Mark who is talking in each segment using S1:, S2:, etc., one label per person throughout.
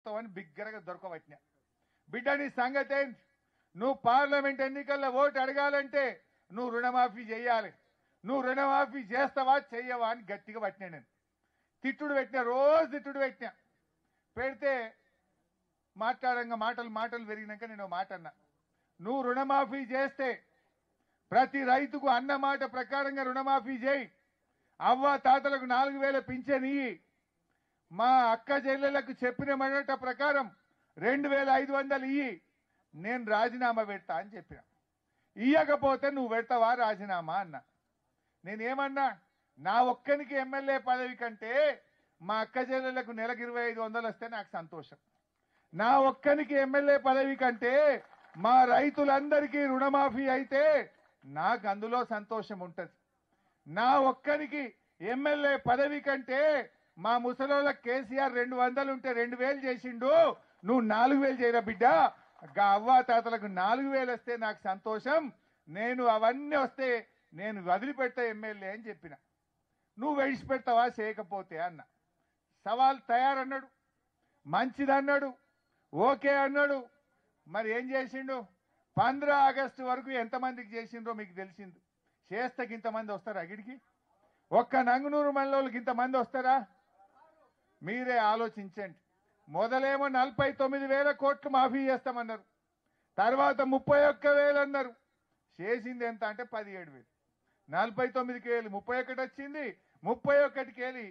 S1: అని బిగ్గరగా దొరకబట్టినా బిడ్డ నీ సంగతి ఏంటి నువ్వు పార్లమెంట్ ఎన్నికల్లో ఓటు అడగాలంటే నువ్వు రుణమాఫీ చేయాలి నువ్వు రుణమాఫీ చేస్తావా చెయ్యవా అని గట్టిగా పట్టినా నేను తిట్టుడు పెట్టినా రోజు తిట్టుడు పెట్టినా పెడితే మాట్లాడంగా మాటలు మాటలు పెరిగినాక నేను ఓ మాట అన్నా నువ్వు రుణమాఫీ చేస్తే ప్రతి రైతుకు అన్న మాట ప్రకారంగా రుణమాఫీ చేయి అవ్వ తాతలకు నాలుగు వేల పింఛన్ ఇయ్యి మా అక్క చెల్లెలకు చెప్పిన మాట ప్రకారం రెండు వేల ఐదు వందలు ఇయ్యి నేను రాజీనామా పెడతా అని చెప్పిన ఇయ్యకపోతే నువ్వు పెడతావా రాజీనామా అన్న నేనేమన్నా నా ఒక్కనికి ఎమ్మెల్యే పదవి కంటే మా అక్క చెల్లెలకు నెలకు ఇరవై ఐదు వందలు వస్తే నాకు సంతోషం నా ఒక్కనికి ఎమ్మెల్యే పదవి కంటే మా రైతులందరికీ రుణమాఫీ అయితే నాకు అందులో సంతోషం ఉంటుంది నా ఒక్కరికి ఎమ్మెల్యే పదవి కంటే మా ముసలోళ్ళకి కేసీఆర్ రెండు వందలు ఉంటే రెండు వేలు చేసిండు నువ్వు నాలుగు వేలు చేయరా బిడ్డ గా అవ్వా తాతలకు నాలుగు వేలు వస్తే నాకు సంతోషం నేను అవన్నీ వస్తే నేను వదిలిపెడతా ఎమ్మెల్యే అని చెప్పిన నువ్వు విడిచిపెడతావా చేయకపోతే అన్న సవాల్ తయారన్నాడు మంచిదన్నాడు ఓకే అన్నాడు మరి ఏం చేసిండు పంద్రా ఆగస్టు వరకు ఎంతమందికి చేసిండ్రో మీకు తెలిసింది చేస్తకి ఇంతమంది వస్తారా అగిడికి ఒక్క నంగునూరు మండలోళ్ళకి ఇంతమంది వస్తారా మీరే ఆలోచించండి మొదలేమో నలభై తొమ్మిది వేల కోట్లు మాఫీ చేస్తామన్నారు తర్వాత ముప్పై ఒక్క వేలు అన్నారు చేసింది ఎంత అంటే పదిహేడు వేలు నలభై తొమ్మిదికి వేలు ముప్పై ఒకటి వచ్చింది ముప్పై ఒకటికి వెళ్ళి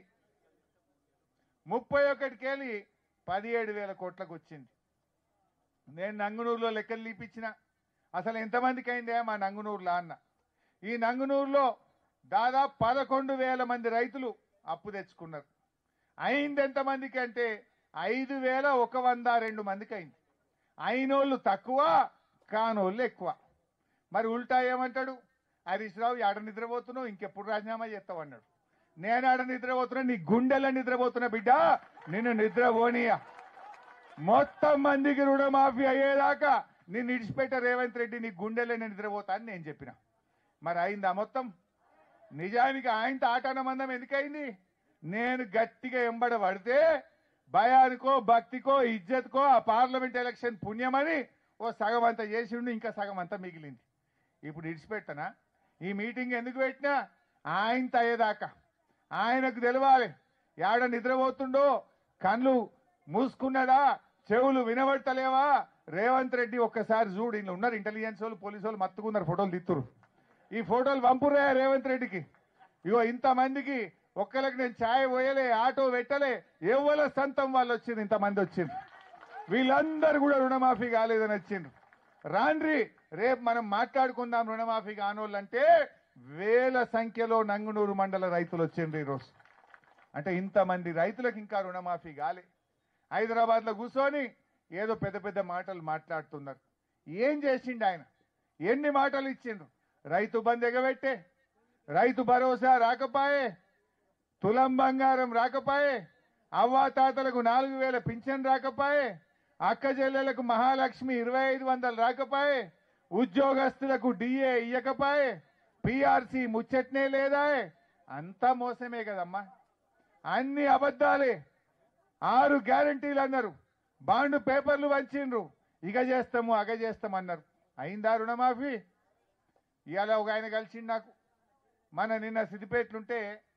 S1: ముప్పై ఒకటికి వెళ్ళి పదిహేడు వేల కోట్లకు వచ్చింది నేను నంగునూరులో లెక్కలు líపించిన అసలు ఎంతమందికి అయిందే మా నంగునూరులో అన్న ఈ నంగునూరులో దాదాపు పదకొండు వేల మంది రైతులు అప్పు తెచ్చుకున్నారు అయింది ఎంతమందికి అంటే ఐదు వేల ఒక వంద రెండు మందికి అయింది అయినోళ్ళు తక్కువ కానోళ్ళు ఎక్కువ మరి ఉల్టా ఏమంటాడు హరీష్ రావు ఆడ నిద్రపోతున్నావు ఇంకెప్పుడు రాజీనామా చేస్తావు అన్నాడు నేను ఆడ నిద్రపోతున్నా నీ గుండెల్లో నిద్రపోతున్నా బిడ్డ నిన్ను నిద్రపోనీయా మొత్తం మందికి రుణమాఫీ అయ్యేదాకా నేను ఇడిచిపెట్ట రేవంత్ రెడ్డి నీ గుండెల్లో నేను నిద్రపోతా అని నేను చెప్పిన మరి అయిందా మొత్తం నిజానికి ఆయనతో ఆటాన మందం ఎందుకైంది నేను గట్టిగా ఎంబడ పడితే భయానికో భక్తికో ఇజ్జత్కో ఆ పార్లమెంట్ ఎలక్షన్ పుణ్యమని ఓ సగం అంతా చేసిండు ఇంకా సగం అంతా మిగిలింది ఇప్పుడు ఇడిచిపెట్టనా ఈ మీటింగ్ ఎందుకు పెట్టినా ఆయనతో అయ్యేదాకా ఆయనకు తెలవాలి ఏడ నిద్రపోతుండో కళ్ళు మూసుకున్నాడా చెవులు వినబడతలేవా రేవంత్ రెడ్డి ఒక్కసారి చూడు ఇంట్లో ఉన్నారు ఇంటెలిజెన్స్ వాళ్ళు పోలీసు వాళ్ళు మత్తుకున్నారు ఫోటోలు తిత్తురు ఈ ఫోటోలు పంపురా రేవంత్ రెడ్డికి ఇగో ఇంతమందికి ఒక్కరికి నేను ఛాయ్ పోయలే ఆటో పెట్టలే ఎవరి సంతం వాళ్ళు వచ్చింది ఇంతమంది వచ్చింది వీళ్ళందరూ కూడా రుణమాఫీ కాలేదని వచ్చిండ్రు రాండ్రి రేపు మనం మాట్లాడుకుందాం రుణమాఫీ కానోళ్ళంటే వేల సంఖ్యలో నంగునూరు మండల రైతులు వచ్చిండ్రు ఈరోజు అంటే ఇంతమంది రైతులకు ఇంకా రుణమాఫీ కాలే హైదరాబాద్ లో కూర్చొని ఏదో పెద్ద పెద్ద మాటలు మాట్లాడుతున్నారు ఏం చేసిండు ఆయన ఎన్ని మాటలు ఇచ్చిండ్రు రైతు బంద్ ఎగబెట్టే రైతు భరోసా రాకపాయే తులం బంగారం రాకపాయే అవ్వా తాతలకు నాలుగు వేల పింఛన్ రాకపాయే అక్క చెల్లెలకు మహాలక్ష్మి ఇరవై ఐదు వందలు రాకపాయే ఉద్యోగస్తులకు డిఏ ఇయ్యకపాయే పిఆర్సి ముచ్చట్నే లేదా అంతా మోసమే కదమ్మా అన్ని అబద్ధాలే ఆరు గ్యారంటీలు అన్నారు బాండ్ పేపర్లు వంచిండ్రు ఇక చేస్తాము అగ చేస్తాం అన్నారు అయిందా రుణమాఫీ ఇవాళ ఒక ఆయన కలిసిండు నాకు మన నిన్న సిద్దిపేటలుంటే